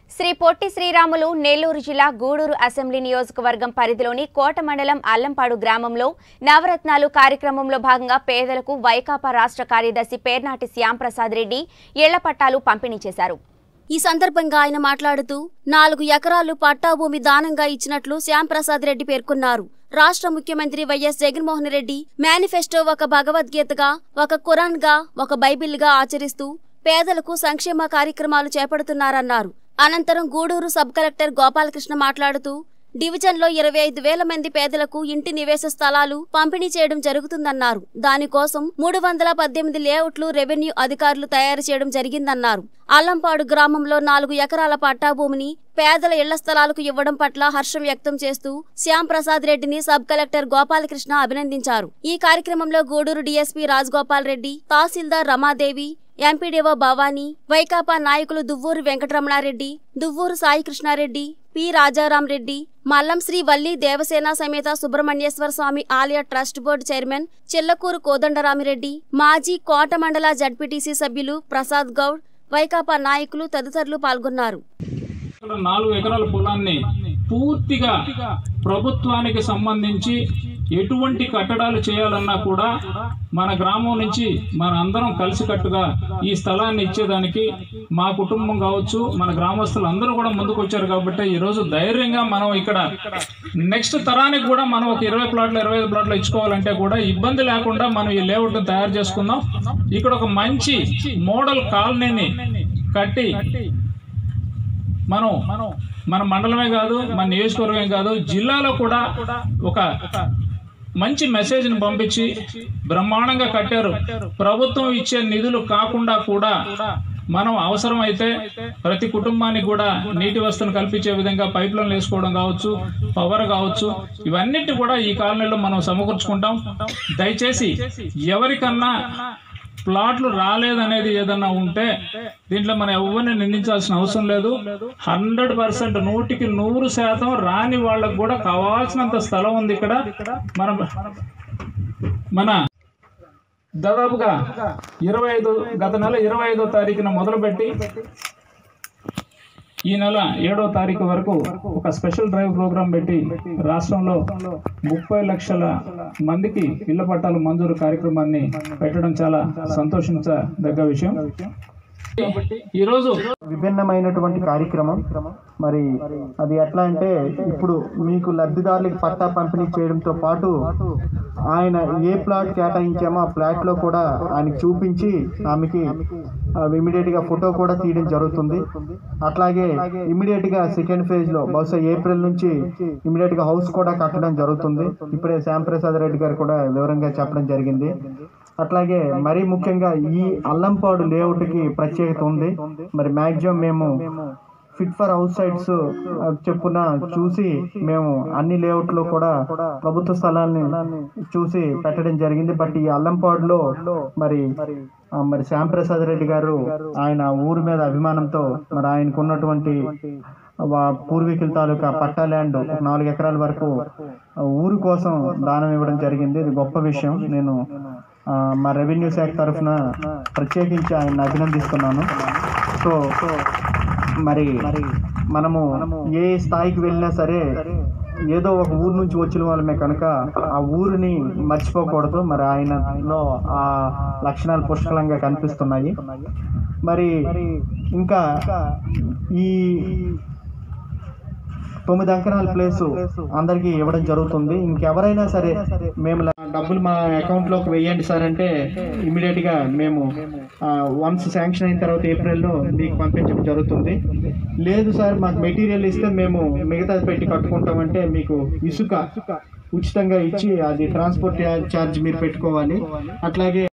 శ్రీ పొట్టి శ్రీరాములు నెల్లూరు జిల్లా గూడూరు అసెంబ్లీ నియోజకవర్గం పరిధిలోని కోట మండలం అల్లంపాడు గ్రామంలో నవరత్నాలు కార్యక్రమంలో భాగంగా పేదలకు వైకాపా రాష్ట్ర కార్యదర్శి పేర్నాటి శ్యాంప్రసాద్ రెడ్డి ఇళ్ల పట్టాలు పంపిణీ చేశారు ఈ సందర్భంగా ఆయన మాట్లాడుతూ నాలుగు ఎకరాలు పట్టా భూమి దానంగా ఇచ్చినట్లు శ్యాంప్రసాద్ రెడ్డి పేర్కొన్నారు రాష్ట్ర ముఖ్యమంత్రి వైఎస్ జగన్మోహన్ రెడ్డి మేనిఫెస్టో ఒక భగవద్గీతగా ఒక ఖురాన్గా ఒక బైబిల్గా ఆచరిస్తూ పేదలకు సంక్షేమ కార్యక్రమాలు చేపడుతున్నారన్నారు అనంతరం గూడూరు సబ్ కలెక్టర్ గోపాలకృష్ణ మాట్లాడుతూ డివిజన్లో ఇరవై ఐదు వేల మంది పేదలకు ఇంటి నివేశ స్థలాలు పంపిణీ చేయడం జరుగుతుందన్నారు దానికోసం మూడు వందల పద్దెనిమిది లేఅవుట్లు రెవెన్యూ అధికారులు తయారు చేయడం జరిగిందన్నారు అల్లంపాడు గ్రామంలో నాలుగు ఎకరాల పట్టా భూమిని పేదల ఇళ్ల స్థలాలకు ఇవ్వడం పట్ల హర్షం వ్యక్తం చేస్తూ శ్యామ్ ప్రసాద్ రెడ్డిని సబ్ కలెక్టర్ గోపాలకృష్ణ అభినందించారు ఈ కార్యక్రమంలో గూడూరు డీఎస్పీ రాజగోపాల్ రెడ్డి తహసీల్దార్ రమాదేవి ఎంపీడీఓ భవానీ వైకాపా నాయకులు దువ్వూరు వెంకటరమణారెడ్డి దువ్వూరు సాయి కృష్ణారెడ్డి పి రాజారాం రెడ్డి మల్లం శ్రీ వల్లి దేవసేన సమేత సుబ్రహ్మణ్యేశ్వర స్వామి ఆలయ trust board chairman Chillakuru Kodandaramireddy మాజీ కోట మండల జడ్పీటీసీ సభ్యులు ప్రసాద్ గౌడ్ వైకాపా నాయకులు తదితరులు పాల్గొన్నారు ఇక్కడ నాలుగు ఎకరాల పొలాన్ని పూర్తిగా ప్రభుత్వానికి సంబంధించి ఎటువంటి కట్టడాలు చేయాలన్నా కూడా మన గ్రామం నుంచి మన అందరం కలిసికట్టుగా ఈ స్థలాన్ని ఇచ్చేదానికి మా కుటుంబం కావచ్చు మన గ్రామస్తులు అందరూ కూడా ముందుకు వచ్చారు కాబట్టి ఈ రోజు ధైర్యంగా మనం ఇక్కడ నెక్స్ట్ తరానికి కూడా మనం ఒక ఇరవై ప్లాట్లు ఇరవై ఐదు ప్లాట్లు ఇచ్చుకోవాలంటే కూడా ఇబ్బంది లేకుండా మనం ఈ లేఅవుట్ తయారు చేసుకుందాం ఇక్కడ ఒక మంచి మోడల్ కాలనీని కట్టి మనం మన మండలమే కాదు మన నియోజకవర్గమే కాదు జిల్లాలో కూడా ఒక మంచి మెసేజ్ని పంపించి బ్రహ్మాండంగా కట్టారు ప్రభుత్వం ఇచ్చే నిధులు కాకుండా కూడా మనం అవసరమైతే ప్రతి కుటుంబానికి కూడా నీటి వస్తువును కల్పించే విధంగా పైప్ లైన్లు వేసుకోవడం కావచ్చు పవర్ కావచ్చు ఇవన్నిటి కూడా ఈ కాలనీలో మనం సమకూర్చుకుంటాం దయచేసి ఎవరికన్నా ప్లాట్లు రాలేదనేది ఏదన్నా ఉంటే దీంట్లో మనం ఎవరిని నిందించాల్సిన అవసరం లేదు హండ్రెడ్ పర్సెంట్ నూటికి నూరు శాతం రాని వాళ్ళకు కూడా కావాల్సినంత స్థలం ఉంది ఇక్కడ మన మన దాదాపుగా ఇరవై ఐదు గత నెల ఇరవై ఐదో తారీఖున మొదలుపెట్టి ఈ నెల ఏడో తారీఖు వరకు ఒక స్పెషల్ డ్రైవ్ ప్రోగ్రాం పెట్టి రాష్ట్రంలో ముప్పై లక్షల మందికి ఇళ్ల పట్టాలు మంజూరు కార్యక్రమాన్ని పెట్టడం చాలా సంతోషించదగ్గ విషయం ఈ రోజు విభిన్నమైనటువంటి కార్యక్రమం మరి అది ఎట్లా అంటే ఇప్పుడు మీకు లబ్ధిదారులకు పట్టా పంపిణీ చేయడంతో పాటు ఆయన ఏ ప్లాట్ కేటాయించామో ఆ ప్లాట్ లో కూడా ఆయనకి చూపించి ఆమెకి ఇమీడియట్ గా ఫోటో కూడా తీయడం జరుగుతుంది అట్లాగే ఇమీడియట్ గా సెకండ్ ఫేజ్ లో బహుశా ఏప్రిల్ నుంచి ఇమీడియట్ గా హౌస్ కూడా కట్టడం జరుగుతుంది ఇప్పుడే శ్యాంప్రసాద్ రెడ్డి గారు కూడా వివరంగా చెప్పడం జరిగింది అట్లాగే మరీ ముఖ్యంగా ఈ అల్లంపాడు లేఅవుట్ కి ప్రత్యేకత ఉంది మరి మాక్సిమం మేము ఫిట్ ఫర్ హౌస్ సైట్స్ చెప్పున చూసి మేము అన్ని లేఅవుట్ లో కూడా ప్రభుత్వ స్థలాల్ని చూసి పెట్టడం జరిగింది బట్ ఈ అల్లంపాడులో మరి ఆ, మరి శ్యాంప్రసాద్ రెడ్డి గారు ఆయన ఊరి మీద అభిమానంతో మరి ఆయనకు ఉన్నటువంటి వా- పూర్వీకుల తాలూకా పట్టా ల్యాండ్ ఒక నాలుగు ఎకరాల వరకు ఆ, ఊరు కోసం దానం ఇవ్వడం జరిగింది ఇది గొప్ప విషయం నేను ఆ, మా రెవెన్యూ శాఖ తరఫున ప్రత్యేకించి ఆయన అభినందిస్తున్నాను సో మరి మనము ఏ స్థాయికి వెళ్ళినా సరే ఏదో ఒక ఊరు నుంచి వచ్చిన వాళ్ళమే కనుక ఆ ఊరిని మర్చిపోకూడదు మరి ఆయనలో ఆ లక్షణాలు పుష్కలంగా కనిపిస్తున్నాయి మరి ఇంకా ఈ తొమ్మిది అంకణాల ప్లేస్ అందరికి ఇవ్వడం జరుగుతుంది ఇంకెవరైనా సరే మేము లా- డబ్బులు మా అకౌంట్ లోకి వేయండి సార్ అంటే ఇమీడియట్ గా మేము వన్స్ శాంక్షన్ అయిన తర్వాత ఏప్రిల్లో మీకు పంపించడం జరుగుతుంది లేదు సార్ మాకు మెటీరియల్ ఇస్తే మేము మిగతాది పెట్టి కట్టుకుంటామంటే మీకు ఇసుక ఉచితంగా ఇచ్చి అది ట్రాన్స్పోర్ట్ ఛార్జ్ మీరు పెట్టుకోవాలి అట్లాగే